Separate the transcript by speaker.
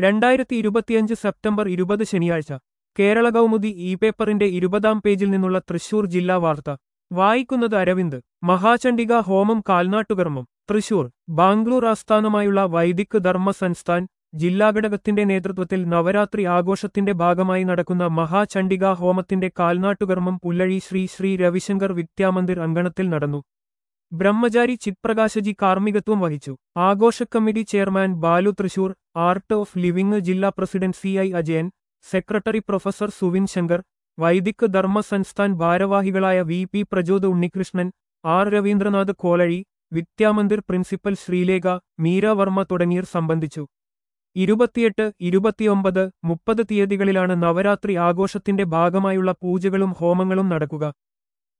Speaker 1: രണ്ടായിരത്തി ഇരുപത്തിയഞ്ച് സെപ്റ്റംബർ ഇരുപത് ശനിയാഴ്ച കേരള കൗമുദി ഇ പേപ്പറിന്റെ ഇരുപതാം പേജിൽ നിന്നുള്ള തൃശൂർ ജില്ലാ വാർത്ത വായിക്കുന്നത് അരവിന്ദ് മഹാചണ്ഡിക ഹോമം കാൽനാട്ടുകർമ്മം തൃശൂർ ബാംഗ്ലൂർ ആസ്ഥാനമായുള്ള വൈദിക് ധർമ്മ സംസ്ഥാൻ ജില്ലാ ഘടകത്തിന്റെ നേതൃത്വത്തിൽ നവരാത്രി ആഘോഷത്തിന്റെ ഭാഗമായി നടക്കുന്ന മഹാചണ്ഡിക ഹോമത്തിന്റെ കാൽനാട്ടുകർമ്മം പുല്ലഴി ശ്രീ ശ്രീ രവിശങ്കർ വിദ്യാമന്ദിർ അങ്കണത്തിൽ നടന്നു ബ്രഹ്മചാരി ചിത്പ്രകാശജി കാർമ്മികത്വം വഹിച്ചു ആഘോഷ committee chairman Balu Thrissur art of living ജില്ലാ president C I Ajayan secretary professor Suvin Shankar Vaidik Dharma Sansthan ഭാരവാഹികളായ V P Prachod Unnikrishnan R Ravindranath Kolazhi Vidyamandir principal Sreelekha Meera Varma തുടങ്ങിയവർ സംബന്ധിച്ചു ഇരുപത്തിയെട്ട് ഇരുപത്തിയൊമ്പത് മുപ്പത് തീയതികളിലാണ് നവരാത്രി ആഘോഷത്തിന്റെ ഭാഗമായുള്ള പൂജകളും ഹോമങ്ങളും നടക്കുക